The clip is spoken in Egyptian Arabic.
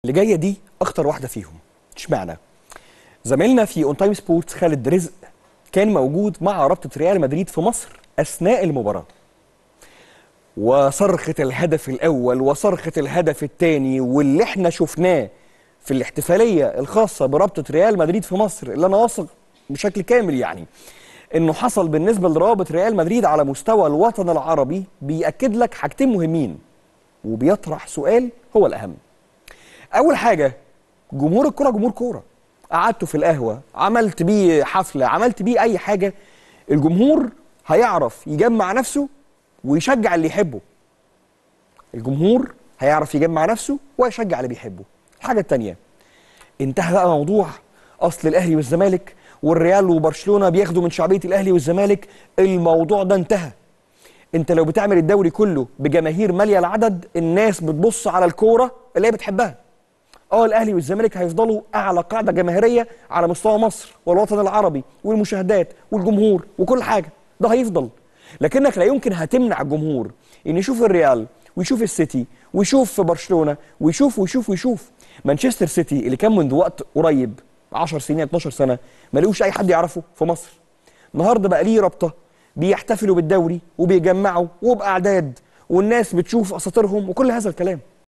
اللي جايه دي اخطر واحده فيهم اشمعنى زميلنا في اون تايم سبورتس خالد رزق كان موجود مع رابطه ريال مدريد في مصر اثناء المباراه وصرخه الهدف الاول وصرخه الهدف الثاني واللي احنا شفناه في الاحتفاليه الخاصه برابطه ريال مدريد في مصر اللي انا واثق بشكل كامل يعني انه حصل بالنسبه لرابط ريال مدريد على مستوى الوطن العربي بياكد لك حاجتين مهمين وبيطرح سؤال هو الاهم اول حاجه جمهور الكره جمهور كوره قعدته في القهوه عملت بيه حفله عملت بيه اي حاجه الجمهور هيعرف يجمع نفسه ويشجع اللي يحبه الجمهور هيعرف يجمع نفسه ويشجع اللي بيحبه الحاجه الثانيه انتهى بقى موضوع اصل الاهلي والزمالك والريال وبرشلونه بياخدوا من شعبيه الاهلي والزمالك الموضوع ده انتهى انت لو بتعمل الدوري كله بجماهير ماليه العدد الناس بتبص على الكوره اللي هي بتحبها اه الاهلي والزمالك هيفضلوا اعلى قاعده جماهيريه على مستوى مصر والوطن العربي والمشاهدات والجمهور وكل حاجه ده هيفضل لكنك لا يمكن هتمنع الجمهور ان يشوف الريال ويشوف السيتي ويشوف برشلونه ويشوف ويشوف ويشوف مانشستر سيتي اللي كان منذ وقت قريب 10 سنين 12 سنه ما لقوش اي حد يعرفه في مصر النهارده بقى ليه رابطه بيحتفلوا بالدوري وبيجمعوا وباعداد والناس بتشوف اساطيرهم وكل هذا الكلام